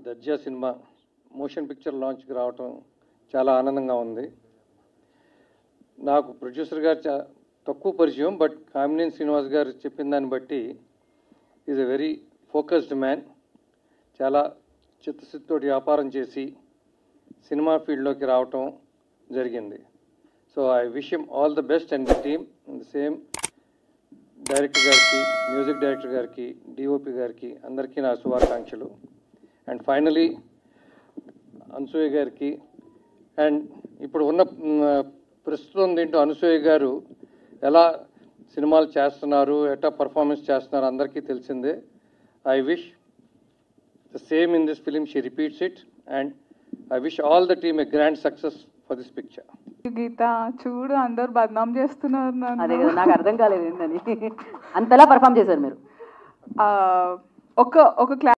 దర్జా cinema motion picture లాంచ్కి రావటం చాలా ఆనందంగా ఉంది నాకు ప్రొడ్యూసర్ గారు చా తక్కువ పరిచయం బట్ కామినేని శ్రీనివాస్ గారు చెప్పిన దాన్ని బట్టి is a very focused man చాలా చిత్తశుద్ధితోటి వ్యాపారం చేసి సినిమా ఫీల్డ్లోకి రావటం జరిగింది so I wish him all the best and the team the same director గారికి మ్యూజిక్ డైరెక్టర్ గారికి డిఓపి గారికి అందరికీ నా శుభాకాంక్షలు అండ్ ఫైనలీ అనసూయ గారికి అండ్ ఇప్పుడు ఉన్న మ్, ప్రస్తుతం దీంట్లో అనసూయ గారు ఎలా సినిమాలు చేస్తున్నారు ఎట్లా పర్ఫార్మెన్స్ చేస్తున్నారు అందరికీ తెలిసిందే I wish the same in this film she repeats it and I wish all the team a grand success for this picture Geetha చూడు అందరు బద్నాం చేస్తున్నారు నన్ను. అదే కదా నాకు అర్థం కాలేదు ఏంటని అంతలా పర్ఫామ్ చేశారు మీరు ఆ, ఒక ఒక క్లా